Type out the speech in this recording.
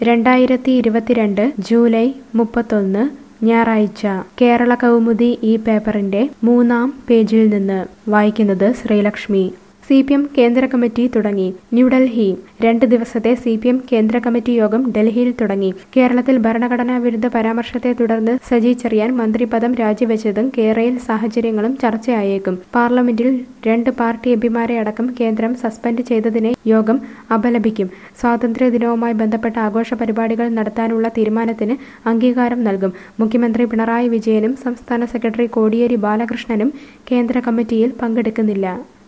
രണ്ടായിരത്തി ഇരുപത്തിരണ്ട് ജൂലൈ മുപ്പത്തൊന്ന് ഞായറാഴ്ച കേരള കൗമുദി ഈ പേപ്പറിന്റെ മൂന്നാം പേജിൽ നിന്ന് വായിക്കുന്നത് ശ്രീലക്ഷ്മി സി പി എം കേന്ദ്ര കമ്മിറ്റി തുടങ്ങി ന്യൂഡൽഹി രണ്ട് ദിവസത്തെ സി പി എം കേന്ദ്ര കമ്മിറ്റി യോഗം ഡൽഹിയിൽ തുടങ്ങി കേരളത്തിൽ ഭരണഘടനാ വിരുദ്ധ പരാമർശത്തെ തുടർന്ന് സജി ചെറിയാൻ മന്ത്രിപദം രാജിവെച്ചതും കേരയിൽ സാഹചര്യങ്ങളും ചർച്ചയായേക്കും പാർലമെന്റിൽ രണ്ട് പാർട്ടി എംപിമാരെ അടക്കം കേന്ദ്രം സസ്പെൻഡ് ചെയ്തതിനെ യോഗം അപലപിക്കും സ്വാതന്ത്ര്യ ദിനവുമായി ബന്ധപ്പെട്ട ആഘോഷ പരിപാടികൾ നടത്താനുള്ള തീരുമാനത്തിന് അംഗീകാരം നൽകും മുഖ്യമന്ത്രി പിണറായി വിജയനും സംസ്ഥാന സെക്രട്ടറി കോടിയേരി ബാലകൃഷ്ണനും കേന്ദ്ര കമ്മിറ്റിയിൽ പങ്കെടുക്കുന്നില്ല